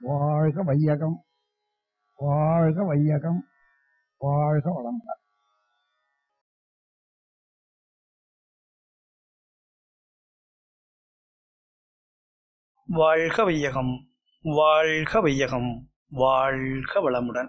வாழ்க வையகம் வாழ்க வையகம் வாழ்க வளம் வாழ்க வையகம் வாழ்க வையகம் வாழ்க வளமுடன்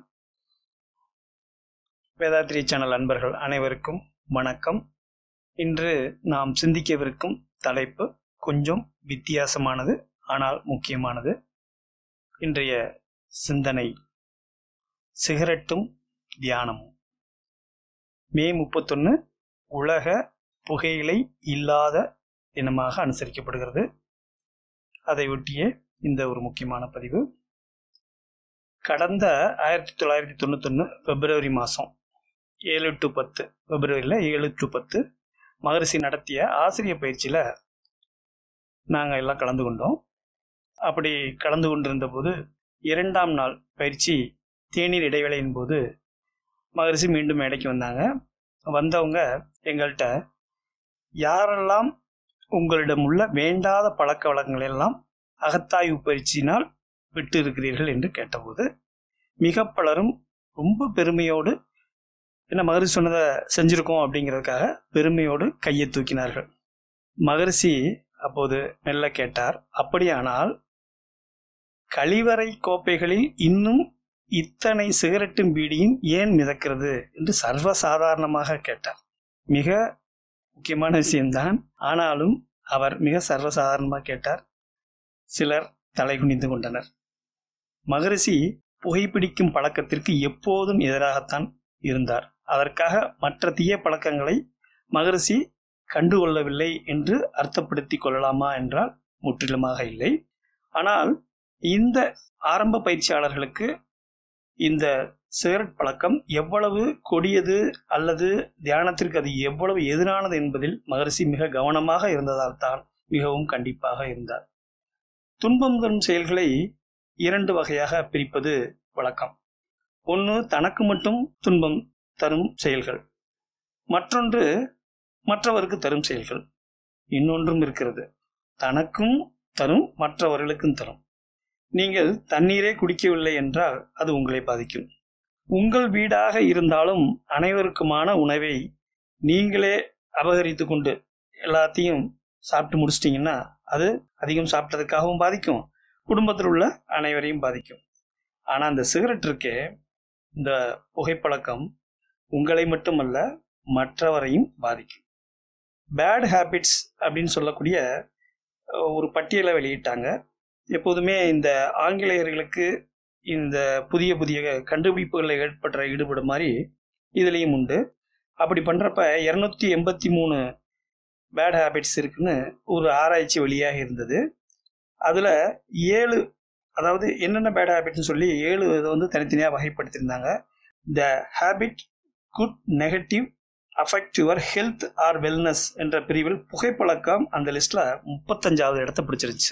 வேதாத்ரி சேனல் அன்பர்கள் அனைவருக்கும் வணக்கம் இன்று நாம் சிந்திக்கவிருக்கும் தலைப்பு கொஞ்சம் வித்தியாசமானது ஆனால் முக்கியமானது இன்றைய சிந்தனை சிகரெட்டும் தியானமும் மே முப்பத்தொன்று உலக புகையிலை இல்லாத தினமாக அனுசரிக்கப்படுகிறது அதை ஒட்டிய இந்த ஒரு முக்கியமான பதிவு கடந்த ஆயிரத்தி தொள்ளாயிரத்தி தொண்ணூத்தொன்று பிப்ரவரி மாதம் ஏழு டு பத்து பிப்ரவரியில் ஏழு டு பத்து மகரிஷி நடத்திய ஆசிரியர் பயிற்சியில் நாங்கள் எல்லாம் கலந்து கொண்டோம் அப்படி கலந்து கொண்டிருந்த போது இரண்டாம் நாள் பயிற்சி தேநீர் இடைவேளையின் போது மகரிஷி மீண்டும் மேடைக்கு வந்தாங்க வந்தவங்க எங்கள்கிட்ட யாரெல்லாம் உங்களிடம் உள்ள வேண்டாத பழக்க வழக்கங்களை எல்லாம் அகத்தாய்வு பயிற்சியினால் விட்டு இருக்கிறீர்கள் என்று கேட்டபோது மிக பலரும் ரொம்ப பெருமையோடு என்ன மகரிஷி சொன்னதை செஞ்சிருக்கோம் அப்படிங்கிறதுக்காக பெருமையோடு கையை தூக்கினார்கள் மகரிஷி அப்போது மெல்ல கேட்டார் அப்படியானால் கழிவறை கோப்பைகளில் இன்னும் இத்தனை சிகரெட்டும் பீடியும் ஏன் மிதக்கிறது என்று சர்வசாதாரணமாக கேட்டார் மிக முக்கியமான விஷயம்தான் ஆனாலும் அவர் மிக சர்வசாதாரணமாக கேட்டார் சிலர் தலைகுனிந்து கொண்டனர் மகரிஷி புகைப்பிடிக்கும் பழக்கத்திற்கு எப்போதும் எதிராகத்தான் இருந்தார் அதற்காக மற்ற தீய பழக்கங்களை மகரிஷி கண்டுகொள்ளவில்லை என்று அர்த்தப்படுத்திக் கொள்ளலாமா என்றால் முற்றிலுமாக இல்லை ஆனால் இந்த ஆரம்ப பயிற்சியாளர்களுக்கு இந்த சிகரெட் பழக்கம் எவ்வளவு கொடியது அல்லது தியானத்திற்கு அது எவ்வளவு எதிரானது என்பதில் மகரிஷி மிக கவனமாக இருந்ததால் தான் மிகவும் கண்டிப்பாக இருந்தார் துன்பம் தரும் செயல்களை இரண்டு வகையாக பிரிப்பது வழக்கம் ஒன்று தனக்கு மட்டும் துன்பம் தரும் செயல்கள் மற்றொன்று மற்றவருக்கு தரும் செயல்கள் இன்னொன்றும் இருக்கிறது தனக்கும் தரும் மற்றவர்களுக்கும் தரும் நீங்கள் தண்ணீரே குடிக்கவில்லை என்றால் அது உங்களை பாதிக்கும் உங்கள் வீடாக இருந்தாலும் அனைவருக்குமான உணவை நீங்களே அபகரித்து கொண்டு எல்லாத்தையும் சாப்பிட்டு முடிச்சிட்டிங்கன்னா அது அதிகம் சாப்பிட்டதுக்காகவும் பாதிக்கும் குடும்பத்தில் உள்ள அனைவரையும் பாதிக்கும் ஆனால் அந்த சிகரெட் இருக்கே இந்த புகைப்பழக்கம் உங்களை மட்டுமல்ல மற்றவரையும் பாதிக்கும் பேட் ஹேபிட்ஸ் அப்படின்னு சொல்லக்கூடிய ஒரு பட்டியலை வெளியிட்டாங்க எப்போதுமே இந்த ஆங்கிலேயர்களுக்கு இந்த புதிய புதிய கண்டுபிடிப்புகளில் ஏற்பட்ட ஈடுபடு மாதிரி இதுலேயும் உண்டு அப்படி பண்ணுறப்ப இரநூத்தி எண்பத்தி மூணு பேட் ஹேபிட்ஸ் இருக்குன்னு ஒரு ஆராய்ச்சி வெளியாக இருந்தது அதில் ஏழு அதாவது என்னென்ன பேட் ஹேபிட்னு சொல்லி ஏழு இதை வந்து தனித்தனியாக வகைப்படுத்தியிருந்தாங்க the habit could negative affect your health or wellness என்ற பிரிவில் புகைப்பழக்கம் அந்த லிஸ்ட்டில் முப்பத்தஞ்சாவது இடத்த பிடிச்சிருச்சு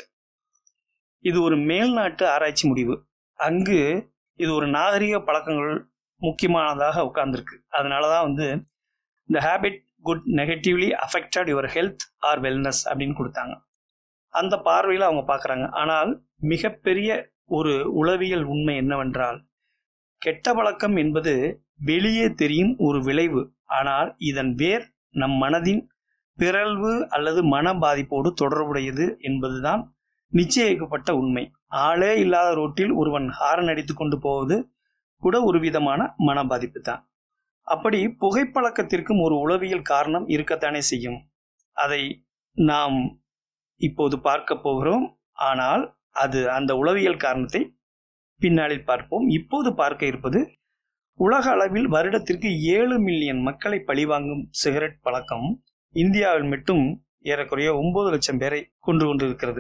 இது ஒரு மேல்நாட்டு ஆராய்ச்சி முடிவு அங்கு இது ஒரு நாகரிக பழக்கங்கள் முக்கியமானதாக உட்கார்ந்துருக்கு அதனால தான் வந்து இந்த habit could negatively affected your health or wellness அப்படின்னு கொடுத்தாங்க அந்த பார்வையில் அவங்க பார்க்குறாங்க ஆனால் மிகப்பெரிய ஒரு உளவியல் உண்மை என்னவென்றால் கெட்ட பழக்கம் என்பது வெளியே தெரியும் ஒரு விளைவு ஆனால் இதன் வேர் நம் மனதின் பிறழ்வு அல்லது மன பாதிப்போடு தொடர்புடையது என்பதுதான் நிச்சயிக்கப்பட்ட உண்மை ஆளே இல்லாத ரோட்டில் ஒருவன் ஹாரன் அடித்து கொண்டு போவது கூட ஒரு விதமான மன பாதிப்பு தான் அப்படி புகைப்பழக்கத்திற்கும் ஒரு உளவியல் காரணம் இருக்கத்தானே செய்யும் அதை நாம் இப்போது பார்க்க போகிறோம் ஆனால் அது அந்த உளவியல் காரணத்தை பின்னாளில் பார்ப்போம் இப்போது பார்க்க இருப்பது உலக அளவில் வருடத்திற்கு ஏழு மில்லியன் மக்களை பழிவாங்கும் சிகரெட் பழக்கம் இந்தியாவில் மட்டும் ஏறக்குறைய ஒன்பது லட்சம் பேரை கொண்டு கொண்டிருக்கிறது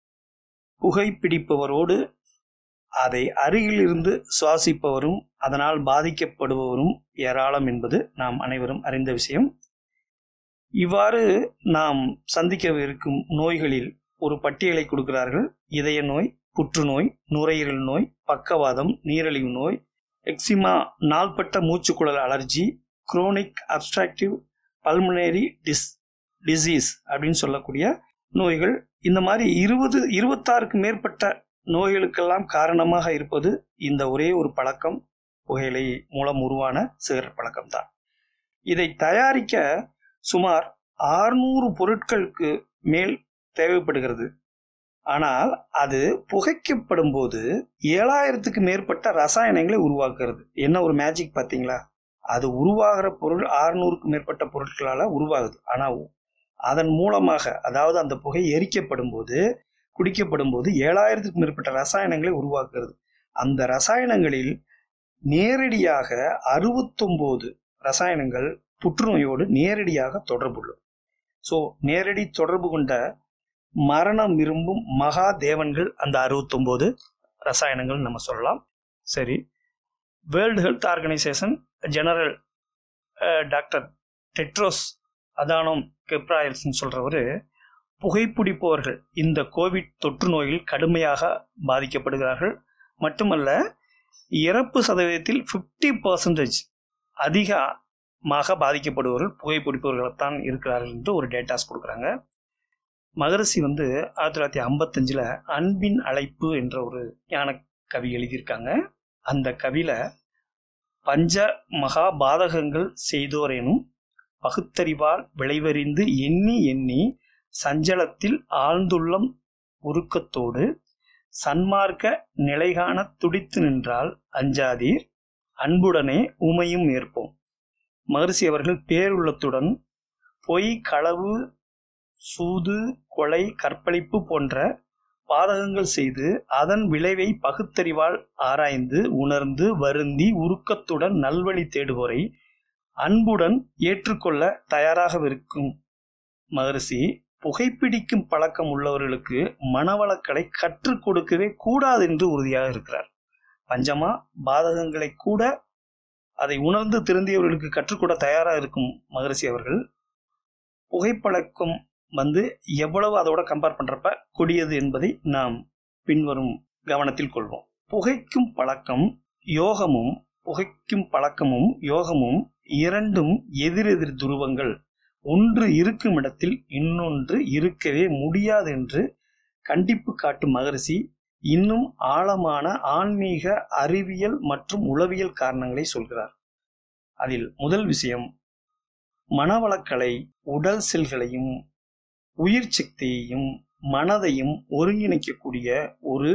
புகைப்பிடிப்பவரோடு அதை அருகிலிருந்து சுவாசிப்பவரும் அதனால் பாதிக்கப்படுபவரும் ஏராளம் என்பது நாம் அனைவரும் அறிந்த விஷயம் இவ்வாறு நாம் சந்திக்க இருக்கும் நோய்களில் ஒரு பட்டியலை கொடுக்கிறார்கள் இதய நோய் புற்றுநோய் நுரையீரல் நோய் பக்கவாதம் நீரிழிவு நோய் எக்ஸிமா நாள்பட்ட மூச்சுக்குழல் allergy chronic obstructive pulmonary dis disease அப்படின்னு சொல்லக்கூடிய நோய்கள் இந்த மாதிரி இருபது இருபத்தாறுக்கு மேற்பட்ட நோய்களுக்கெல்லாம் காரணமாக இருப்பது இந்த ஒரே ஒரு பழக்கம் புகையிலை மூலம் உருவான சிகரெட் பழக்கம்தான் இதை தயாரிக்க சுமார் ஆறுநூறு பொருட்களுக்கு மேல் தேவைப்படுகிறது ஆனால் அது புகைக்கப்படும் போது ஏழாயிரத்துக்கு மேற்பட்ட ரசாயனங்களை உருவாக்குறது என்ன ஒரு மேஜிக் பார்த்தீங்களா அது உருவாகிற பொருள் ஆறுநூறுக்கு மேற்பட்ட பொருட்களால் உருவாகுது ஆனால் அதன் மூலமாக அதாவது அந்த புகை எரிக்கப்படும் போது குடிக்கப்படும் போது ஏழாயிரத்துக்கு மேற்பட்ட ரசாயனங்களை உருவாக்குறது அந்த ரசாயனங்களில் நேரடியாக அறுபத்தொம்போது ரசாயனங்கள் புற்றுநோயோடு நேரடியாக தொடர்புள்ளது ஸோ நேரடி தொடர்பு கொண்ட மரணம் விரும்பும் மகா தேவன்கள் அந்த அறுபத்தொம்போது ரசாயனங்கள் நம்ம சொல்லலாம் சரி World Health Organization general doctor Tedros Adhanom கெப்ராயல்ஸ்னு சொல்கிறவர் புகைப்பிடிப்பவர்கள் இந்த கோவிட் தொற்று நோயில் கடுமையாக பாதிக்கப்படுகிறார்கள் மட்டுமல்ல இறப்பு சதவீதத்தில் ஃபிஃப்டி பர்சன்டேஜ் அதிகமாக பாதிக்கப்படுபவர்கள் புகைப்பிடிப்பவர்கள்தான் இருக்கிறார்கள் என்று ஒரு டேட்டாஸ் கொடுக்குறாங்க மகரிஷி வந்து ஆயிரத்தி தொள்ளாயிரத்தி ஐம்பத்தஞ்சில் அன்பின் அழைப்பு என்ற ஒரு ஞான கவி எழுதியிருக்காங்க அந்த கவியில பஞ்ச மகா பாதகங்கள் செய்தோரேனும் பகுத்தறிவால் விளைவறிந்து எண்ணி எண்ணி சஞ்சலத்தில் ஆழ்ந்துள்ளம் உருக்கத்தோடு சன்மார்க்க நிலைகாண துடித்து நின்றால் அஞ்சாதீர் அன்புடனே உமையும் ஏற்போம் மகரிஷி அவர்கள் பேருள்ளத்துடன் பொய் களவு சூது கொலை கற்பழிப்பு போன்ற பாதகங்கள் செய்து அதன் விளைவை பகுத்தறிவால் ஆராய்ந்து உணர்ந்து வருந்தி உருக்கத்துடன் நல்வழி தேடுவோரை அன்புடன் ஏற்றுக்கொள்ள தயாராகவிருக்கும் மகரிஷி புகைப்பிடிக்கும் பழக்கம் உள்ளவர்களுக்கு மனவளக்கலை கற்றுக் கொடுக்கவே கூடாது என்று உறுதியாக இருக்கிறார் பஞ்சமா பாதகங்களை கூட அதை உணர்ந்து திருந்தியவர்களுக்கு கற்றுக்கொட தயாராக இருக்கும் மகரிஷி அவர்கள் புகைப்பழக்கம் வந்து எவ்வளவு அதோட கம்பேர் பண்றப்ப கொடியது என்பதை நாம் பின்வரும் கவனத்தில் கொள்வோம் புகைக்கும் பழக்கம் யோகமும் புகைக்கும் பழக்கமும் யோகமும் இரண்டும் எதிரெதிர் துருவங்கள் ஒன்று இருக்கும் இடத்தில் இன்னொன்று இருக்கவே முடியாது என்று கண்டிப்பு காட்டும் மகரிஷி இன்னும் ஆழமான ஆன்மீக அறிவியல் மற்றும் உளவியல் காரணங்களை சொல்கிறார் அதில் முதல் விஷயம் மனவளக்கலை உடல் செல்களையும் உயிர் சக்தியையும் மனதையும் ஒருங்கிணைக்கக்கூடிய ஒரு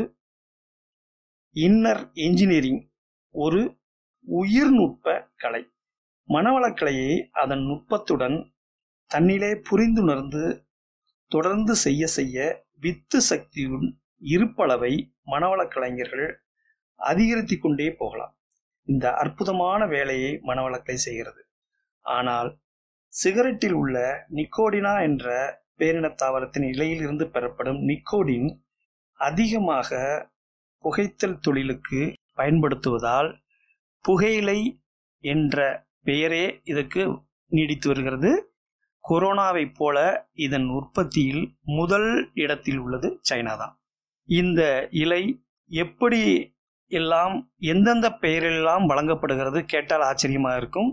இன்னர் என்ஜினியரிங் ஒரு உயிர்நுட்ப கலை மனவளக்கலையை அதன் நுட்பத்துடன் தன்னிலே புரிந்துணர்ந்து தொடர்ந்து செய்ய செய்ய வித்து சக்தியுடன் இருப்பளவை மனவளக் கலைஞர்கள் அதிகரித்து கொண்டே போகலாம் இந்த அற்புதமான வேலையை மனவளக்கலை செய்கிறது ஆனால் சிகரெட்டில் உள்ள நிக்கோடினா என்ற பேரினத் தாவரத்தின் இலையிலிருந்து பெறப்படும் நிக்கோடின் அதிகமாக புகைத்தல் தொழிலுக்கு பயன்படுத்துவதால் புகையிலை என்ற பெயரே இதற்கு நீடித்து வருகிறது கொரோனாவை போல இதன் உற்பத்தியில் முதல் இடத்தில் உள்ளது சைனா தான் இந்த இலை எப்படி எல்லாம் எந்தெந்த பெயரெல்லாம் வழங்கப்படுகிறது கேட்டால் ஆச்சரியமாக இருக்கும்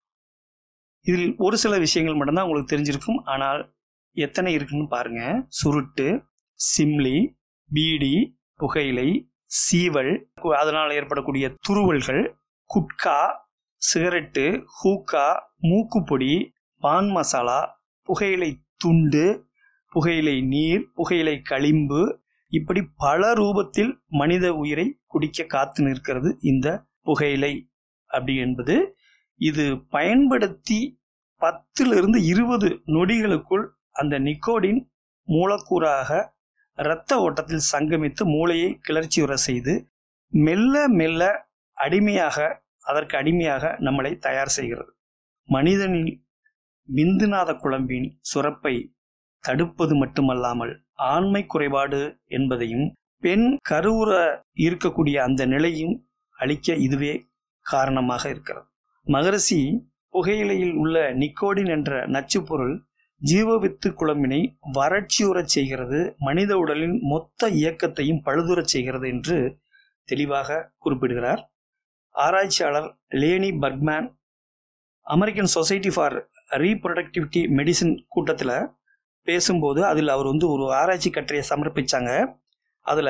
இதில் ஒரு சில விஷயங்கள் மட்டும்தான் உங்களுக்கு தெரிஞ்சிருக்கும் ஆனால் எத்தனை இருக்குன்னு பாருங்க சுருட்டு சிம்லி பீடி புகையிலை சீவல் அதனால் ஏற்படக்கூடிய துருவல்கள் குட்கா சிகரெட்டு ஹூக்கா மூக்குப்பொடி பான் மசாலா புகையிலை துண்டு புகையிலை நீர் புகையிலை களிம்பு இப்படி பல ரூபத்தில் மனித உயிரை குடிக்க காத்து நிற்கிறது இந்த புகையிலை அப்படி என்பது இது பயன்படுத்தி பத்திலிருந்து இருபது நொடிகளுக்குள் அந்த நிக்கோடின் மூலக்கூறாக இரத்த ஓட்டத்தில் சங்கமித்து மூளையை கிளர்ச்சியுற செய்து மெல்ல மெல்ல அடிமையாக அதற்கு அடிமையாக நம்மளை தயார் செய்கிறது மனிதனில் விந்துநாத குழம்பின் சுரப்பை தடுப்பது மட்டுமல்லாமல் ஆண்மை குறைபாடு என்பதையும் பெண் கருவுற இருக்கக்கூடிய அந்த நிலையும் அளிக்க இதுவே காரணமாக இருக்கிறது மகரிஷி புகையிலையில் உள்ள நிக்கோடின் என்ற நச்சுப் பொருள் ஜீவவித்து குழம்பினை வறட்சியுறச் செய்கிறது மனித உடலின் மொத்த இயக்கத்தையும் பழுதுறச் செய்கிறது என்று தெளிவாக குறிப்பிடுகிறார் ஆராய்ச்சியாளர் Leni Bergman American Society for reproductivity medicine கூட்டத்தில் பேசும்போது அதில் அவர் வந்து ஒரு ஆராய்ச்சி கட்டுரையை சமர்ப்பிச்சாங்க அதில்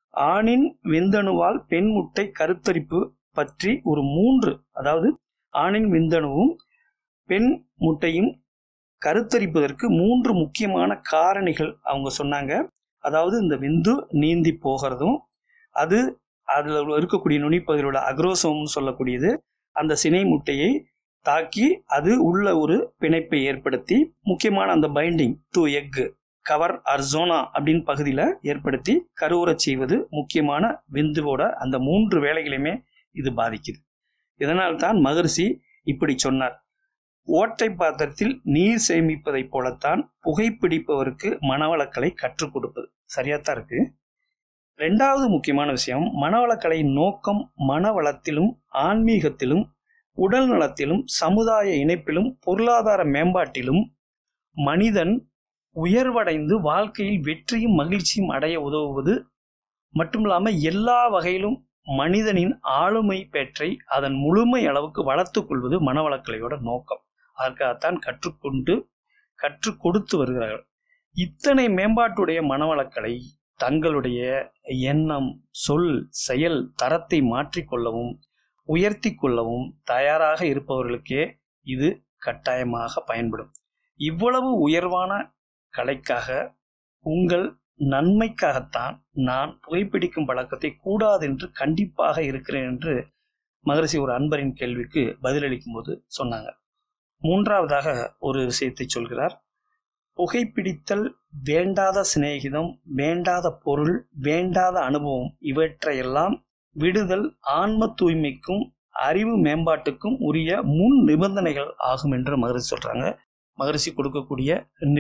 ஆணின் விந்தணுவால் பெண் முட்டை கருத்தரிப்பு பற்றி ஒரு மூன்று அதாவது ஆணின் விந்தணுவும் பெண் முட்டையும் கருத்தரிப்பதற்கு மூன்று முக்கியமான காரணிகள் அவங்க சொன்னாங்க அதாவது இந்த விந்து நீந்தி போகிறதும் அது அதில் இருக்கக்கூடிய நுனிப்பகுதியில் உள்ள அக்ரோசோம்னு சொல்லக்கூடியது அந்த சினை முட்டையை தாக்கி அது உள்ள ஒரு பிணைப்பை ஏற்படுத்தி முக்கியமான அந்த பைண்டிங் டு எக் கவர் அர்சோனா அப்படின்னு பகுதியில் ஏற்படுத்தி கருவுறச் செய்வது முக்கியமான விந்துவோட அந்த மூன்று வேலைகளையுமே இது பாதிக்குது இதனால் தான் மகர்ஷி இப்படி சொன்னார் ஓட்டை பாத்திரத்தில் நீர் சேமிப்பதைப் போலத்தான் புகைப்பிடிப்பவருக்கு மனவளக்கலை கற்றுக் கொடுப்பது சரியாத்தான் இருக்கு ரெண்டாவது முக்கியமான விஷயம் மனவளக்கலையின் நோக்கம் மனவளத்திலும் ஆன்மீகத்திலும் உடல் நலத்திலும் சமுதாய இணைப்பிலும் பொருளாதார மேம்பாட்டிலும் மனிதன் உயர்வடைந்து வாழ்க்கையில் வெற்றியும் மகிழ்ச்சியும் அடைய உதவுவது மட்டுமில்லாமல் எல்லா வகையிலும் மனிதனின் ஆளுமை பெற்றை அதன் முழுமை அளவுக்கு வளர்த்து கொள்வது மனவளக்கலையோட நோக்கம் அதற்காகத்தான் கற்றுக்கொண்டு கற்றுக் கொடுத்து வருகிறார்கள் இத்தனை மேம்பாட்டுடைய மனவளக்கலை தங்களுடைய எண்ணம் சொல் செயல் தரத்தை மாற்றிக்கொள்ளவும் உயர்த்தி கொள்ளவும் தயாராக இருப்பவர்களுக்கே இது கட்டாயமாக பயன்படும் இவ்வளவு உயர்வான கலைக்காக உங்கள் நன்மைக்காகத்தான் நான் புகைப்பிடிக்கும் பழக்கத்தை கூடாது என்று கண்டிப்பாக இருக்கிறேன் என்று மகரிஷி ஒரு அன்பரின் கேள்விக்கு பதிலளிக்கும் போது சொன்னாங்க மூன்றாவதாக ஒரு விஷயத்தை சொல்கிறார் புகைப்பிடித்தல் வேண்டாத சிநேகிதம் வேண்டாத பொருள் வேண்டாத அனுபவம் இவற்றையெல்லாம் விடுதல் ஆன்ம தூய்மைக்கும் அறிவு மேம்பாட்டுக்கும் உரிய முன் நிபந்தனைகள் ஆகும் என்று மகரிஷி சொல்றாங்க மகரிஷி கொடுக்கக்கூடிய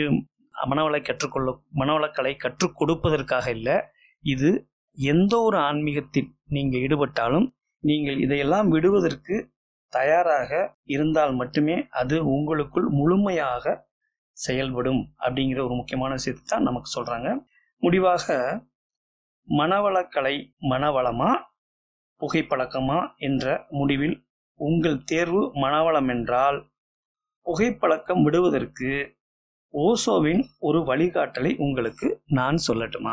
மனவளை கற்றுக்கொள்ள மனவளக்கலை கற்றுக் கொடுப்பதற்காக இல்லை இது எந்த ஒரு ஆன்மீகத்தில் நீங்க ஈடுபட்டாலும் நீங்கள் இதையெல்லாம் விடுவதற்கு தயாராக இருந்தால் மட்டுமே அது உங்களுக்குள் முழுமையாக செயல்படும் அப்படிங்கிற ஒரு முக்கியமான விஷயத்தை தான் நமக்கு சொல்றாங்க முடிவாக மனவளக்கலை மனவளமா புகைப்பழக்கமா என்ற முடிவில் உங்கள் தேர்வு மனவளம் என்றால் புகைப்பழக்கம் விடுவதற்கு ஓசோவின் ஒரு வழிகாட்டலை உங்களுக்கு நான் சொல்லட்டுமா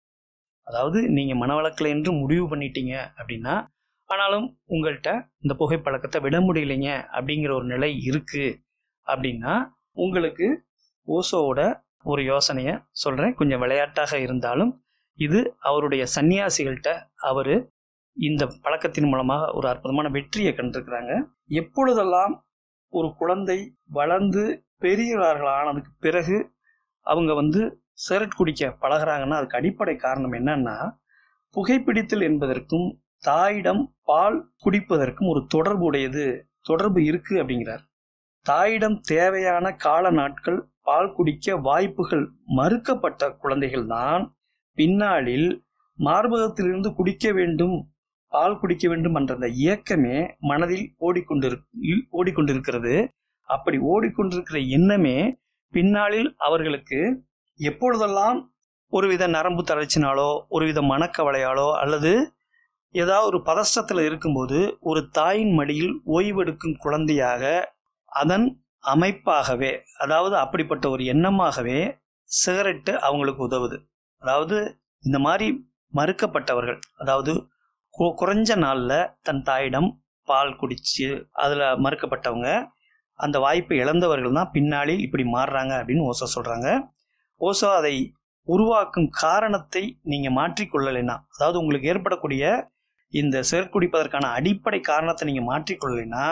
அதாவது நீங்க மனவளக்கலை என்று முடிவு பண்ணிட்டீங்க அப்படின்னா ஆனாலும் உங்கள்கிட்ட இந்த புகைப்பழக்கத்தை விட முடியலைங்க அப்படிங்கிற ஒரு நிலை இருக்கு அப்படின்னா உங்களுக்கு ஓசோவோட ஒரு யோசனையை சொல்றேன் கொஞ்சம் விளையாட்டாக இருந்தாலும் இது அவருடைய சன்னியாசிகள்கிட்ட அவர் இந்த பழக்கத்தின் மூலமாக ஒரு அற்புதமான வெற்றியை கண்டிருக்கிறாங்க எப்பொழுதெல்லாம் ஒரு குழந்தை வளர்ந்து பெரியவர்கள் ஆனதுக்கு பிறகு அவங்க வந்து சிகரெட் குடிக்க பழகிறாங்கன்னா அதுக்கு அடிப்படை காரணம் என்னன்னா புகைப்பிடித்தல் என்பதற்கும் தாயிடம் பால் குடிப்பதற்கும் ஒரு தொடர்பு உடையது தொடர்பு இருக்கு அப்படிங்கிறார் தாயிடம் தேவையான கால நாட்கள் பால் குடிக்க வாய்ப்புகள் மறுக்கப்பட்ட குழந்தைகள் தான் பின்னாளில் மார்பகத்திலிருந்து குடிக்க வேண்டும் பால் குடிக்க வேண்டும் என்ற அந்த இயக்கமே மனதில் ஓடிக்கொண்டிரு ஓடிக்கொண்டிருக்கிறது அப்படி ஓடிக்கொண்டிருக்கிற எண்ணமே பின்னாளில் அவர்களுக்கு எப்பொழுதெல்லாம் ஒருவித நரம்பு தளர்ச்சினாலோ ஒருவித மனக்கவலையாலோ அல்லது ஏதாவது ஒரு பதஷ்டத்தில் இருக்கும்போது ஒரு தாயின் மடியில் ஓய்வெடுக்கும் குழந்தையாக அதன் அமைப்பாகவே அதாவது அப்படிப்பட்ட ஒரு எண்ணமாகவே சிகரெட்டு அவங்களுக்கு உதவுது அதாவது இந்த மாதிரி மறுக்கப்பட்டவர்கள் அதாவது கு- குறைஞ்ச நாளில் தன் தாயிடம் பால் குடிச்சு அதில் மறுக்கப்பட்டவங்க அந்த வாய்ப்பை இழந்தவர்கள் தான் பின்னாளில் இப்படி மாறுறாங்க அப்படின்னு ஓசோ சொல்கிறாங்க ஓசோ அதை உருவாக்கும் காரணத்தை நீங்கள் மாற்றிக்கொள்ளலைன்னா அதாவது உங்களுக்கு ஏற்படக்கூடிய இந்த செயற்குடிப்பதற்கான அடிப்படை காரணத்தை நீங்கள் மாற்றிக்கொள்ளலைன்னா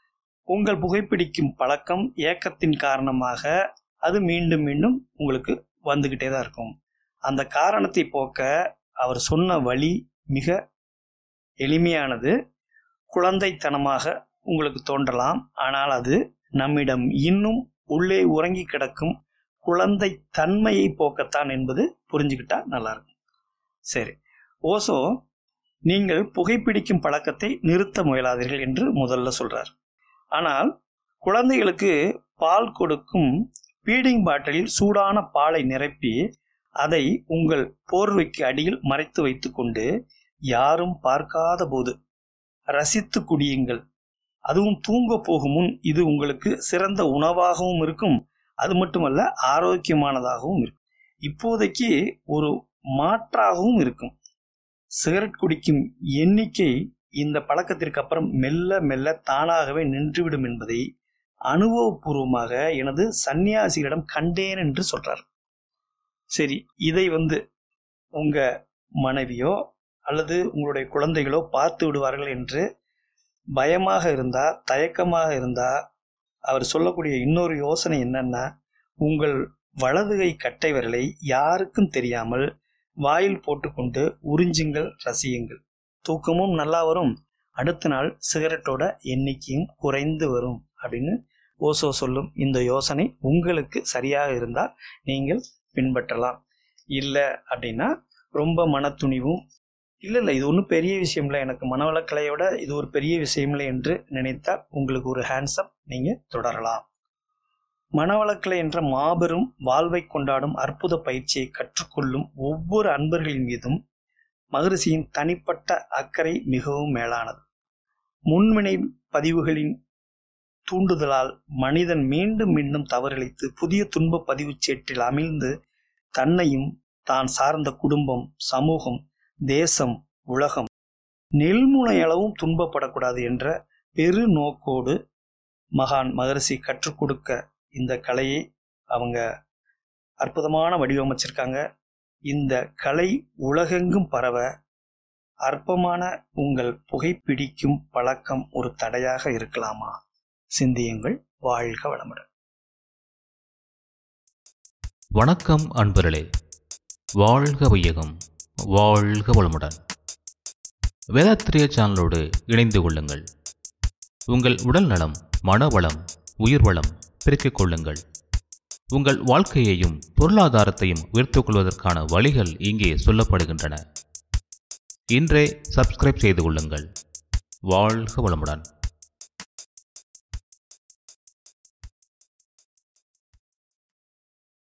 உங்கள் புகைப்பிடிக்கும் பழக்கம் ஏக்கத்தின் காரணமாக அது மீண்டும் மீண்டும் உங்களுக்கு வந்துக்கிட்டே தான் இருக்கும் அந்த காரணத்தை போக்க அவர் சொன்ன வழி மிக எளிமையானது குழந்தைத்தனமாக உங்களுக்கு தோன்றலாம் ஆனால் அது நம்மிடம் இன்னும் உள்ளே உறங்கி கிடக்கும் குழந்தை தன்மையை போக்கத்தான் என்பது புரிஞ்சுக்கிட்டா நல்லா இருக்கும் சரி ஓசோ நீங்கள் புகைப்பிடிக்கும் பழக்கத்தை நிறுத்த முயலாதீர்கள் என்று முதல்ல சொல்றார் ஆனால் குழந்தைகளுக்கு பால் கொடுக்கும் ஃபீடிங் பாட்டிலில் சூடான பாலை நிரப்பி அதை உங்கள் போர்வைக்கு அடியில் மறைத்து வைத்துக்கொண்டு யாரும் பார்க்காத போது ரசித்து குடியுங்கள் அதுவும் தூங்க போகும் முன் இது உங்களுக்கு சிறந்த உணவாகவும் இருக்கும் அது மட்டுமல்ல ஆரோக்கியமானதாகவும் இருக்கும் இப்போதைக்கு ஒரு மாற்றாகவும் இருக்கும் சிகரெட் குடிக்கும் எண்ணிக்கை இந்த பழக்கத்திற்கு அப்புறம் மெல்ல மெல்ல தானாகவே நின்றுவிடும் என்பதை அனுபவபூர்வமாக எனது சன்னியாசிகளிடம் கண்டேன் என்று சொல்றார் சரி இதை வந்து உங்க மனைவியோ அல்லது உங்களுடைய குழந்தைகளோ பார்த்து விடுவார்கள் என்று பயமாக இருந்தா தயக்கமாக இருந்தா அவர் சொல்லக்கூடிய இன்னொரு யோசனை என்னன்னா உங்கள் வலது கை கட்டை விரலை யாருக்கும் தெரியாமல் வாயில் போட்டுக்கொண்டு உறிஞ்சுங்கள் ரசியுங்கள் தூக்கமும் நல்லா வரும் அடுத்த நாள் சிகரெட்டோட எண்ணிக்கையும் குறைந்து வரும் அப்படின்னு ஓசோ சொல்லும் இந்த யோசனை உங்களுக்கு சரியாக இருந்தால் நீங்கள் பின்பற்றலாம் இல்லை அப்படின்னா ரொம்ப மனத்துணிவும் இல்லை இல்லை இது ஒன்றும் பெரிய விஷயம் இல்லை எனக்கு மனவளக்கலையை விட இது ஒரு பெரிய விஷயம் இல்லை என்று நினைத்தால் உங்களுக்கு ஒரு ஹேண்ட்ஸப் நீங்கள் தொடரலாம் மனவளக்கலை என்ற மாபெரும் வாழ்வை கொண்டாடும் அற்புத பயிற்சியை கற்றுக்கொள்ளும் ஒவ்வொரு அன்பர்களின் மீதும் மகரிஷியின் தனிப்பட்ட அக்கறை மிகவும் மேலானது முன்வினை பதிவுகளின் தூண்டுதலால் மனிதன் மீண்டும் மீண்டும் தவறிழைத்து புதிய துன்ப பதிவுச் சேற்றில் அமிழ்ந்து தன்னையும் தான் சார்ந்த குடும்பம் சமூகம் தேசம் உலகம் நெல்முனை அளவும் துன்பப்படக்கூடாது என்ற பெரு நோக்கோடு மகான் மகரிஷி கற்றுக் கொடுக்க இந்த கலையை அவங்க அற்புதமான வடிவமைச்சிருக்காங்க இந்த கலை உலகெங்கும் பரவ அற்பமான உங்கள் புகைப்பிடிக்கும் பழக்கம் ஒரு தடையாக இருக்கலாமா சிந்தியுங்கள் வாழ்க வளமுடன் வணக்கம் அன்பர்களே வாழ்க வையகம் வாழ்க வளமுடன் வேதாத்திரிய சேனலோடு இணைந்து கொள்ளுங்கள் உங்கள் உடல் நலம் மனவளம் உயிர் வளம் பெருக்கிக் கொள்ளுங்கள் உங்கள் வாழ்க்கையையும் பொருளாதாரத்தையும் உயர்த்திக் கொள்வதற்கான வழிகள் இங்கே சொல்லப்படுகின்றன இன்றே சப்ஸ்கிரைப் செய்து கொள்ளுங்கள் வாழ்க வளமுடன்